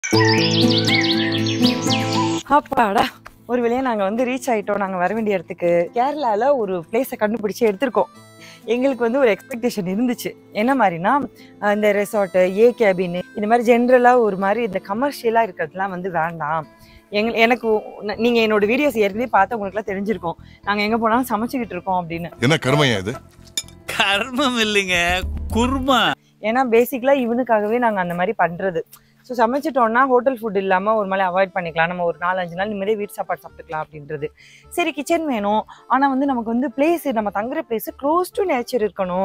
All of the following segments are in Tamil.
அப்பாடா ஒரு வழியா நாங்க வந்து ரீச் ஆயிட்டோம் நாங்க வர வேண்டிய இடத்துக்கு கேரளால ஒரு பிளேஸை கண்டுபிடிச்சு எடுத்திருக்கோம் எங்களுக்கு வந்து ஒரு எக்ஸ்பெக்டேஷன் இருந்துச்சு என்ன மாதிரினா அஹ் இந்த ரெசார்ட்டு ஏ கேபின் இந்த மாதிரி ஜென்ரலாக ஒரு மாதிரி இந்த கமர்ஷியலாக இருக்கிறதுலாம் வந்து வேண்டாம் எங்க எனக்கு ந- நீங்க என்னோட வீடியோஸ் ஏற்கனவே பார்த்து உங்களுக்குலாம் தெரிஞ்சிருக்கோம் நாங்க எங்க போனாலும் சமைச்சுக்கிட்டு இருக்கோம் அப்படின்னு என்ன கருமையா இது கர்மம் இல்லைங்க குர்மா ஏன்னா பேசிக்கலா இவனுக்காகவே நாங்க அந்த மாதிரி பண்றது ஸோ சமைச்சிட்டோம்னா ஹோட்டல் ஃபுட் இல்லாம ஒரு மாதிரி அவாய்ட் பண்ணிக்கலாம் நம்ம ஒரு நாலஞ்சு நாள் நிம்மதியாக வீட்டு சாப்பாடு சாப்பிட்டுக்கலாம் அப்படின்றது சரி கிச்சன் வேணும் ஆனா வந்து நமக்கு வந்து பிளேஸ் நம்ம தங்குற பிளேஸ் க்ளோஸ் டு நேச்சர் இருக்கணும்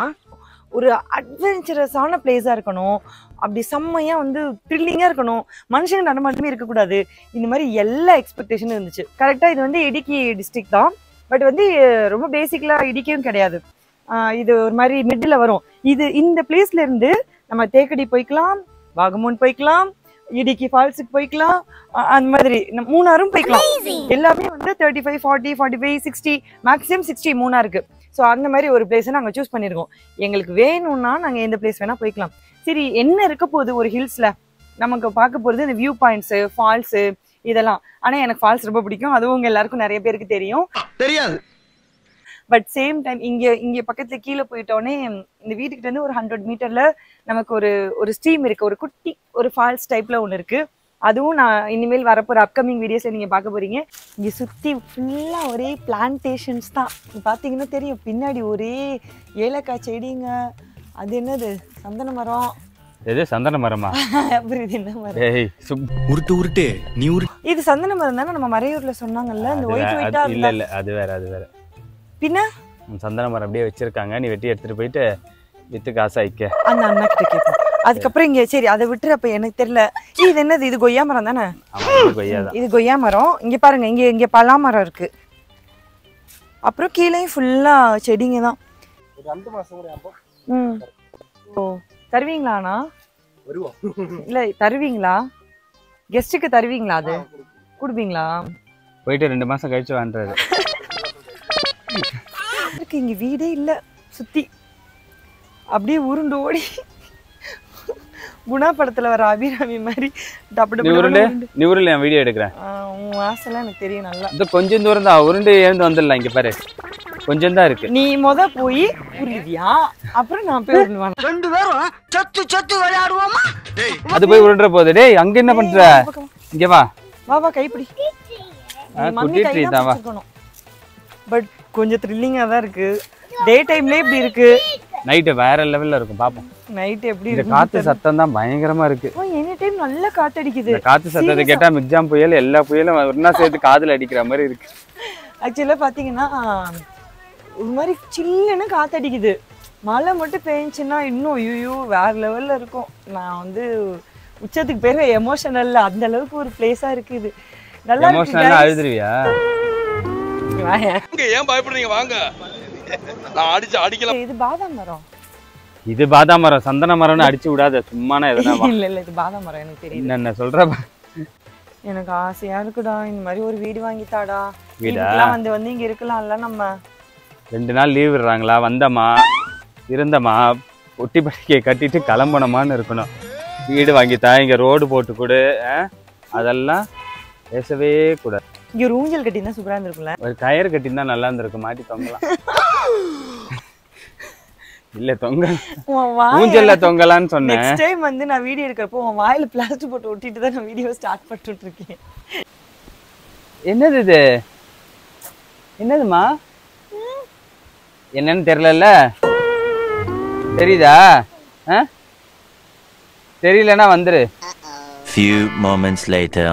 ஒரு அட்வென்ச்சரஸான பிளேஸாக இருக்கணும் அப்படி செம்மையாக வந்து த்ரில்லிங்காக இருக்கணும் மனுஷங்க நடமாட்டமே இருக்கக்கூடாது இந்த மாதிரி எல்லா எக்ஸ்பெக்டேஷனும் இருந்துச்சு கரெக்டாக இது வந்து இடுக்கி டிஸ்ட்ரிக்ட் தான் பட் வந்து அஹ், ரொம்ப பேசிக்கலாக இடுக்கியும் கிடையாது ஆஹ், இது ஒரு மாதிரி மிடில் வரும் இது இந்த பிளேஸ்ல இருந்து நம்ம தேக்கடி போய்க்கலாம் வாகமூன் போய்க்கலாம் இடுக்கி ஃபால்ஸுக்கு போய்க்கலாம் அஹ், அந்த மாதிரி நம்ம மூணாரும் போய்க்கலாம் எல்லாமே வந்து thirty five forty forty five sixty maximum sixty மூணாருக்கு ஸோ அந்த மாதிரி ஒரு பிளேஸை நாங்கள் சூஸ் பண்ணியிருக்கோம் எங்களுக்கு வேணும்னா நாங்கள் எந்த பிளேஸ் வேணால் போய்க்கலாம் சரி என்ன இருக்க போகுது ஒரு ஹில்ஸில் நமக்கு பார்க்க போகிறது இந்த வியூ பாயிண்ட்ஸு ஃபால்ஸு இதெல்லாம் ஆனால் எனக்கு ஃபால்ஸ் ரொம்ப பிடிக்கும் அதுவும் உங்க எல்லாருக்கும் நிறைய பேருக்கு தெரியும் தெரியாது பட் சேம் டைம் இங்கே இங்கே பக்கத்தில் கீழே போயிட்டோன்னே இந்த வீட்டுக்கிட்ட இருந்து ஒரு ஹண்ட்ரட் மீட்டரில் நமக்கு ஒரு ஒரு ஸ்ட்ரீம் இருக்குது ஒரு குட்டி ஒரு ஃபால்ஸ் டைப்பில் ஒன்று இருக்குது அதுவும் நான் இனிமேல் வரப்போகிற அப்கமிங் வீடியோஸில் நீங்கள் பார்க்க போகிறீங்க இங்கே சுற்றி ஃபுல்லாக ஒரே பிளான்டேஷன்ஸ் தான் இங்க பார்த்தீங்கன்னா தெரியும் பின்னாடி ஒரே ஏலக்காய் செடிங்க அது என்னது சந்தன மரம் எது சந்தன மரமா அப்புறம் இது என்ன மரம் ஏய் சுப் உருட்டு உருட்டு நீ உரு இது சந்தன மரம் தானே நம்ம மறையூர்ல சொன்னாங்கல்ல அது இந்த வே- ஒயிட் அது- ஒயிட்டா இல்ல இல்ல அது வேற அது வேற பின்ன உம், சந்தன மரம் அப்படியே வச்சிருக்காங்க நீ வெட்டி எடுத்துட்டு போயிட்டு வித்து காசு ஐக்க அந்த அண்ணா கிட்ட கேட்போம் அதுக்கப்புறம் இங்க சரி அதை விட்டுரு அப்ப எனக்கு தெரியல ஏய், இது என்னது இது கொய்யா மரம் தானே ஆமா இது கொய்யாதான் இது கொய்யா மரம் இங்க பாருங்க இங்க இங்க பலா மரம் இருக்கு அப்புறம் கீழே ஃபுல்லா செடிங்க தான் ம் ஓ தருவீங்களாண்ணா வருவோம் இல்ல தருவீங்களா கெஸ்ட்டுக்கு தருவீங்களா அது கொடுப்பீங்களா போயிட்டு ரெண்டு மாசம் கழிச்சு வாண்டுறாரு இருக்கு இங்க வீடே இல்ல சுத்தி அப்படியே உருண்டு ஓடி குணா படத்துல வர அபிராமி மாதிரி டப்பு நீ டப்பு உருண்டு டப்புன்னு நீ உருள் நான் வீடியோ எடுக்கிறேன் ஆஹ் உன் ஆசைலாம் எனக்கு தெரியும் நல்லா இது கொஞ்சம் தூரம் தான் உருண்டு எழுந்து வந்துடலாம் இங்க பாரு கொஞ்சம் தான் இருக்கு நீ முத போய் உருவியா அப்புறம் நான் போய் உருண்டுவான் ரெண்டு பேரும் சத்து சத்து விளையாடுவோமா அது போய் உருண்டுற போகுது டேய் அங்க என்ன பண்ற இங்க வா வா வா கைப்பிடி ஆ, குட்டி tree தான் வா. பட் கொஞ்சம் த்ரில்லிங்கா தான் இருக்கு டே டைம்ல இப்படி இருக்கு நைட்டு வேற லெவல்ல இருக்கும் பாப்போம் நைட் எப்படி இந்த இருக்கு காத்து சத்தம் தான் பயங்கரமா இருக்கு எனி டைம் நல்லா காத்தடிக்குது இந்த காத்து சத்தத்தை கேட்டா மிக்ஜாம் புயல் எல்லா புயலும் ஒன்னா சேர்த்து காதுல அடிக்கிற மாதிரி இருக்கு ஆக்சுவலாக பார்த்தீங்கன்னா ஒரு மாதிரி சில்லுன்னு காத்தடிக்குது மழை மட்டும் பெஞ்சுன்னா இன்னும் ஐயோ வேற லெவல்ல இருக்கும் நான் வந்து உச்சத்துக்கு பேர் எமோஷனல் அந்த அளவுக்கு ஒரு பிளேஸா இருக்கு இது நல்லா இருக்கு எமோஷனலா guys. அழுதுருவியா வாயேன். ஏன் பயப்படுறீங்க வாங்க நான் அடிச்சு அடிக்கல இது பாதாம் மரம் இது பாதாம் மரம் சந்தன மரம்னு அடிச்சு விடாத சும்மானா எதனா வா. இல்ல இல்ல இது பாதாம் மரம் எனக்கு தெரியுது என்னென்ன சொல்ற பா. எனக்கு ஆசையா இருக்குடா இந்த மாதிரி ஒரு வீடு வாங்கித்தாடா வீடா? வீட்டுக்குலாம் வந்து வந்து இங்க இருக்கலாம்ல நம்ம ரெண்டு நாள் லீவ் விடுறாங்களா வந்தமா இருந்தமா ஒட்டி பட்டிக்கையை கட்டிட்டு கிளம்பணுமான்னு இருக்கணும் வீடு வாங்கித்தா இங்க ரோடு போட்டு கொடு ஆ? அதெல்லாம் பேசவே கூடாது இங்க ஒரு ஊஞ்சல் கட்டி தான் சூப்பரா இருந்திருக்கும்ல ஒரு கயிறு கட்டியிருந்தா நல்லா இருந்திருக்கும் மாட்டி தொங்கலாம் இல்ல தொங்க உன் வாயை- ஊஞ்சல்ல தொங்கலான்னு சொன்னேன் நெக்ஸ்ட் டைம் வந்து நான் வீடியோ எடுக்கிறப்போ உன் வாயில பிளாஸ்டிக் போட்டு ஒட்டிட்டு தான் நான் வீடியோ ஸ்டார்ட் பண்ணிட்டு இருக்கேன் என்னது இது என்னதுமா என்னன்னு தெரியலல்ல தெரியுதா ஆ? தெரியலன்னா வந்துரு Few moments later.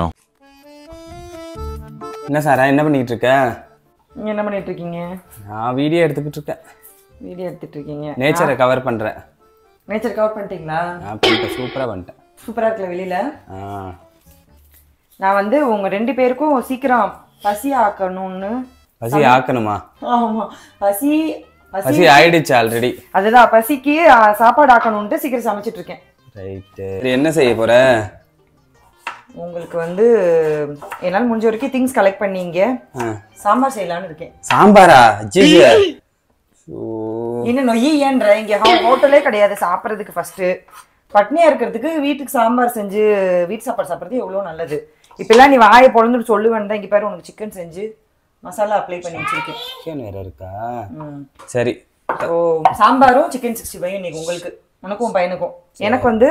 என்ன சாரா என்ன பண்ணிட்டு இருக்க நீங்க என்ன பண்ணிட்டு இருக்கீங்க நான் வீடியோ எடுத்துக்கிட்டு இருக்கேன் வீடியோ எடுத்துட்டு இருக்கீங்க நேச்சரை கவர் பண்றேன் நேச்சர் கவர் பண்ணிட்டீங்களா நான் பண்ணிட்டேன் சூப்பரா பண்ணிட்டேன் சூப்பரா இருக்குல்ல வெளியில ஆ நான் வந்து உங்க ரெண்டு பேருக்கும் சீக்கிரம் பசி ஆக்கணும்னு பசி ஆக்கணுமா ஆமா பசி பசி பசி ஆயிடுச்சு ஆல்ரெடி அதுதான் பசிக்கு ஆ, சாப்பாடு ஆக்கணும்ட்டு சீக்கிரம் சமைச்சிட்டு இருக்கேன் ரைட்டு என்ன செய்ய போற உங்களுக்கு வந்து என்னால் முடிஞ்ச வரைக்கும் திங்ஸ் கலெக்ட் பண்ணீங்க ஆ. சாம்பார் செய்யலாம்னு இருக்கேன் சாம்பாரா ஜிஜி இன்னும் நொய்யன்ற இங்க ஹோட்டலே கிடையாது சாப்பிட்றதுக்கு ஃபர்ஸ்ட் பட்னியா இருக்கிறதுக்கு வீட்டுக்கு சாம்பார் செஞ்சு வீட்டு சாப்பாடு சாப்பிட்றது எவ்வளோ நல்லது இப்பெல்லாம் நீ வாயை பொழந்துட்டு சொல்லுவேன் தான் இங்கே பாரு உனக்கு சிக்கன் செஞ்சு மசாலா அப்ளை பண்ணி வச்சிருக்கேன் சிக்கன் வேற இருக்கா ம். சரி ஓ சாம்பாரும் சிக்கன் சிக்ஸ்டி ஃபைவ் இன்னைக்கு உங்களுக்கு உனக்கும் உன் பையனுக்கும் எனக்கு வந்து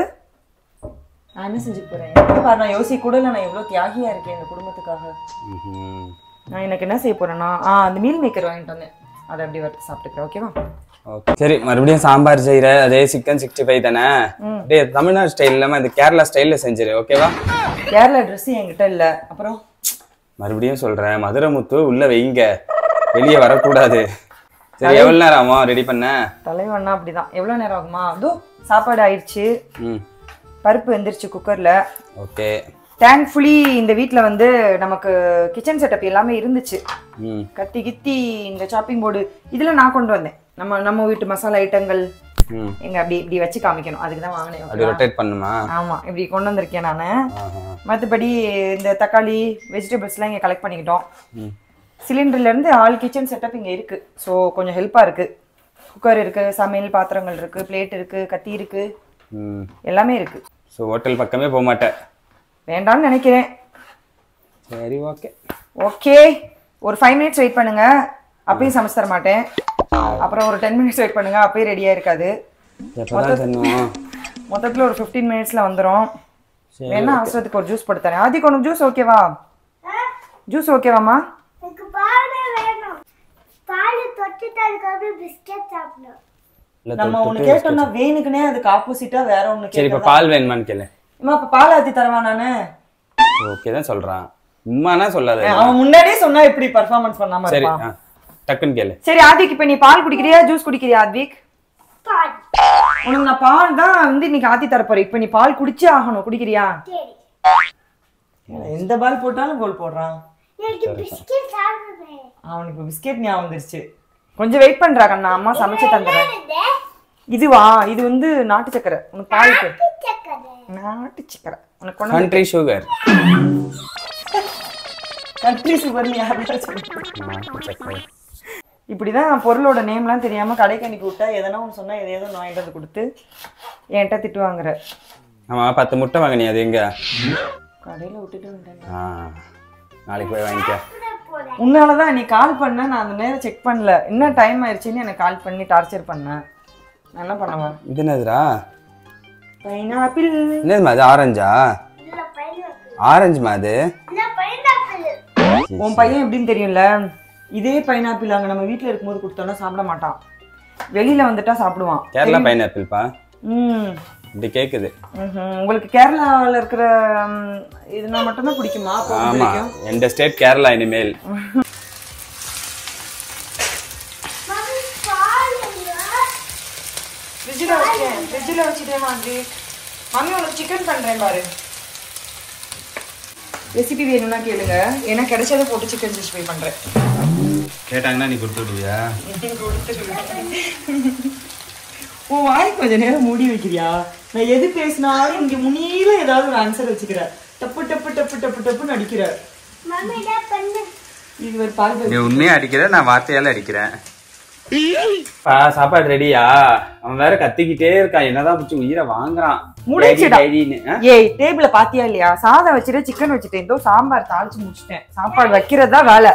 நான் என்ன செஞ்சு போறேன் எனக்கு பாரு நான் யோசிக்க கூட இல்லை நான் எவ்வளோ தியாகியா இருக்கேன் இந்த குடும்பத்துக்காக ம்ஹும். நான் எனக்கு என்ன செய்ய போறேன்னா ஆ அந்த மீல் மேக்கர் வாங்கிட்டு வந்தேன் அதை அப்படி வறுத்து சாப்பிட்டுக்கிறேன் ஓகேவா ஓகே சரி மறுபடியும் சாம்பார் செய்யற அதே சிக்கன் சிக்ஸ்டி ஃபைவ் தானே அப்படியே தமிழ்நாடு ஸ்டைல் இல்லாம இந்த கேரளா ஸ்டைல்ல செஞ்சிரு ஓகேவா கேரளா ட்ரெஸ் என்கிட்ட இல்லை அப்புறம் மறுபடியும் சொல்றேன் மதுரை முத்து உள்ள வைங்க வெளியே வரக்கூடாது சரி எவ்வளவு நேரம் ஆகும் ரெடி பண்ண தலைவண்ணா அப்படிதான் எவ்வளோ நேரம் ஆகுமா அதோ சாப்பாடு ஆயிடுச்சு ம் பருப்பு வெந்துருச்சு குக்கரில் ஓகே தேங்க்ஃபுல்லி இந்த வீட்டில் வந்து நமக்கு கிச்சன் செட்டப் எல்லாமே இருந்துச்சு ம் கத்தி கித்தி இந்த சாப்பிங் போர்டு இதில் நான் கொண்டு வந்தேன் நம்ம நம்ம வீட்டு மசாலா ஐட்டங்கள் ம் எங்க அப்படி இப்படி வச்சு காமிக்கணும் அதுக்கு தான் வாங்கினேன் அப்படி ஓகேவா? ரொட்டேட் பண்ணுமா ஆமா இப்படி கொண்டு வந்திருக்கேன் நான் ஆஹா. மற்றபடி இந்த தக்காளி வெஜிடபிள்ஸ்லாம் இங்கே கலெக்ட் பண்ணிக்கிட்டோம் ம் சிலிண்டர்ல இருந்து ஆல் கிச்சன் செட்டப் இங்கே இருக்கு ஸோ கொஞ்சம் ஹெல்ப்பாக இருக்கு குக்கர் இருக்கு சமையல் பாத்திரங்கள் இருக்கு பிளேட் இருக்கு கத்தி இருக்கு ம் எல்லாமே இருக்கு ஸோ ஹோட்டல் பக்கமே போக மாட்டேன் வேண்டாம்னு நினைக்கிறேன் சரி ஓகே ஓகே ஒரு ஃபைவ் மினிட்ஸ் வெயிட் பண்ணுங்க அப்பயும் சமைச்சு தர மாட்டேன் அப்புறம் ஒரு டென் மினிட்ஸ் வெயிட் பண்ணுங்க அப்பயும் ரெடியாக இருக்காது எப்போதான் தரணும் மொத்தத்தில் ஒரு ஃபிஃப்டீன் மினிட்ஸ்ல வந்துடும் சரி, வேணா அவசரத்துக்கு ஒரு ஜூஸ் போட்டு தரேன் ஆதிக்கு உனக்கு ஜூஸ் ஓகேவா ஜூஸ் ஓகேவாம்மா எனக்கு பால் வேணும் பால் தொட்டுட்டு அதுக்கப்புறம் பிஸ்கெட் சாப்பிடணும் இல்ல, நம்ம ஒண்ணு தொட்டுட்டு கேட்டோம்னா வேணுக்குனே அதுக்கு ஆப்போசிட்டா வேற ஒண்ணு சரி இப்போ கேட்கறதா பால் வேணுமான்னு கேளு அம்மா இப்ப பால் ஆத்தி தரவா நானு ஓகே தான் சொல்றான் உம்மானா சொல்லாத அவன் முன்னாடியே சொன்னா எப்படி பர்ஃபார்மன்ஸ் பண்ணாம சரி இருப்பான் ஆ, டக்குன்னு கேளு சரி ஆதிக் இப்ப நீ பால் குடிக்கிறியா ஜூஸ் குடிக்கிறியா ஆத்விக் பால் உனக்கு நான் பால் தான் வந்து இன்னைக்கு ஆத்தி தர போறேன் இப்ப நீ பால் குடிச்சே ஆகணும் குடிக்கிறியா சரி எந்த பால் போட்டாலும் கோல் போடுறான் எனக்கு பிஸ்கெட் சாப்பிடுவேன் அவனுக்கு இப்ப பிஸ்கெட் ஞாபகம் வந்துருச்சு கொஞ்சம் வெயிட் பண்றா கண்ணா அம்மா சமைச்சு தந்துடுறேன் என்னது? இதுவா இது வந்து நாட்டு சக்கரை உனக்கு பாலுக்கு சக்கரை நாட்டு சக்கரை உனக்கு கொண்டு கண்ட்ரி சுகர் கண்ட்ரி சுகர்னு யாரும் சொல்லி இப்படிதான் பொருளோட நேம்லாம் தெரியாம கடைக்கு அனுப்பி விட்டா எதனா ஒன்று சொன்னா எதை ஏதோ வாங்கிட்டு வந்து கொடுத்து என்கிட்ட திட்டு வாங்குற ஆமா பத்து முட்டை வாங்கினி அது எங்க கடையில விட்டுட்டு வந்துட்டேன் ஆ நாளைக்கு போய் வாங்கிக்க உன்னாலதான் நீ கால் பண்ண நான் அந்த நேரம் செக் பண்ணல என்ன டைம் ஆயிடுச்சுன்னு எனக்கு கால் பண்ணி டார்ச்சர் பண்ணேன் நான் என்ன பண்ணுவேன் இது என்னதுடா பைனாப்பிள் என்னதுமா அது ஆரஞ்சா இல்ல பைனாப்பிள் ஆரஞ்சுமா அது இல்ல பைனாப்பிள் உன் பையன் எப்படின்னு தெரியும்ல இதே பைனாப்பிள் அங்க நம்ம வீட்ல இருக்கும்போது கொடுத்தோம்னா சாப்பிட மாட்டான் வெளியில வந்துட்டா சாப்பிடுவான் கேரளா பைனாப்பிள்ப்பா ம் இப்படி கேக்குது ம்ஹும். உங்களுக்கு கேரளாவில் இருக்கிற ம், இதுனா மட்டும்தான் பிடிக்குமா பொறுத்த ஆமா வரைக்கும்? எந்த ஸ்டேட் கேரளா இனிமேல் மம்மி பால் இல்ல ஃப்ரிட்ஜில் வச்சேன் ஃப்ரிட்ஜில் வச்சுட்டே மாதிரி மம்மி உனக்கு சிக்கன் பண்ணுறேன் பாரு ரெசிபி வேணும்னா கேளுங்க ஏன்னா கிடைச்சதை போட்டு சிக்கன் சிக்ஸ்டி ஃபைவ் பண்ணுறேன் கேட்டாங்கன்னா நீ கொடுத்து விடுவியா உன் வாய் கொஞ்ச நேரம் மூடி வைக்கிறியா நான் எது பேசினாலும் இங்க முனியில ஏதாவது ஒரு ஆன்சர் வச்சுக்கிற டப்பு டப்பு டப்பு டப்பு டப்புன்னு அடிக்கிற மம்மி தான் பண்ணு இது ஒரு பால் நீ உண்மையா அடிக்கிற நான் வார்த்தையால அடிக்கிறேன் பா சாப்பாடு ரெடியா அவன் வேற கத்திக்கிட்டே இருக்கான் என்னதான் பிடிச்சி உயிரை வாங்குறான் முடிச்சுடா. டேடி, டேடின்னு. ஆ? ஏய் டேபிள பாத்தியா இல்லையா சாதம் வச்சுட்டு சிக்கன் வச்சுட்டேன் இதோ சாம்பார் தாளிச்சு முடிச்சிட்டேன் சாப்பாடு வைக்கிறது தான் வேலை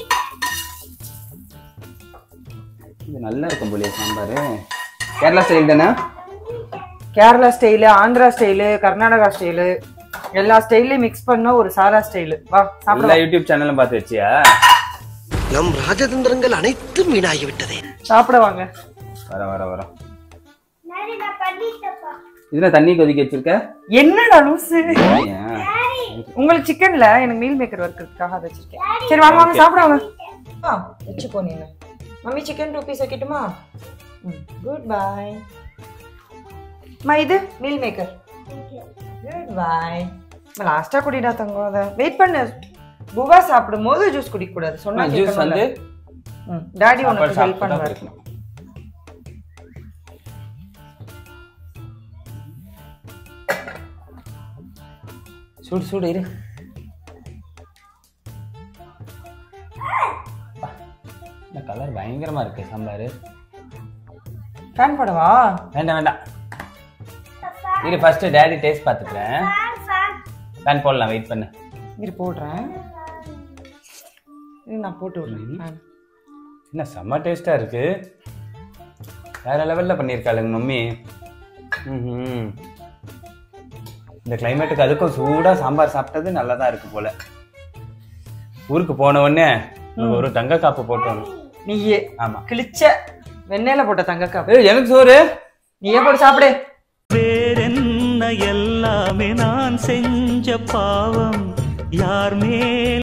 இது நல்லா இருக்கும் போலியே சாம்பார் கேரளா ஸ்டைல் தானே Kerala style Andhra style Karnataka style எல்லா ஸ்டைல்லையும் மிக்ஸ் பண்ண ஒரு சாரா ஸ்டைலு வா எல்லா சாப்பிடலாம் யூடியூப் சேனலும் பார்த்து வச்சியா நம் ராஜதந்திரங்கள் அனைத்தும் வீணாகிவிட்டதே சாப்பிட வாங்க வர வர வர நானே நான் பண்ணிட்டப்பா இதுல தண்ணி கொதிக்க வச்சிருக்க என்னடா லூசு ஏன்? உங்களுக்கு சிக்கன்ல எனக்கு மீல் மேக்கர் ஒர்க் இருக்காக அதை வச்சிருக்கேன் சரி வாங்க வாங்க சாப்பிட வாங்க ஆ வச்சுக்கோ நீ மம்மி சிக்கன் டூ பீஸ் வைக்கட்டுமா குட் பை மா இது மீல் மேக்கர் குட் பை லாஸ்டா குடிடா தங்கம் அதை வெயிட் பண்ணு புவா சாப்பிடும் போது ஜூஸ் குடிக்க கூடாது சொன்னா ஜூஸ் வந்து டாடி சாப்பாடு உனக்கு ஹெல்ப் சாப்பிட்டு தான் பண்ணுவார் குடிக்கணும். சூடு சூடு இரு இந்த கலர் பயங்கரமா இருக்கு சாம்பார் ஃபேன் போடவா வேண்டாம் வேண்டாம் அப்பா இரு ஃபர்ஸ்ட் டேடி டேஸ்ட் பார்த்துக்கிறேன் ஃபேன் ஃபேன் ஃபேன் போடலாம் வெயிட் பண்ணு இரு போடுறேன் இரு நான் போட்டு விடுறேன் ஆ. என்ன செம்ம டேஸ்டா இருக்கு வேற லெவல்ல பண்ணியிருக்காளுங்க மம்மி ம்ஹும். இந்த கிளைமேட்டுக்கு அதுக்கும் சூடா சாம்பார் சாப்பிட்டது நல்லா தான் இருக்கு போல ஊருக்கு போன உடனே உனக்கு ஒரு தங்க காப்பு போட்டோம் நீயே ஆமா கிழிச்ச வெண்ணெயில போட்ட தங்கக்கா ஏய், எனக்கு சோறு நீயே போட்டு சாப்பிடு வேறென்ன எல்லாமே நான் செஞ்ச பாவம் யார் மேல்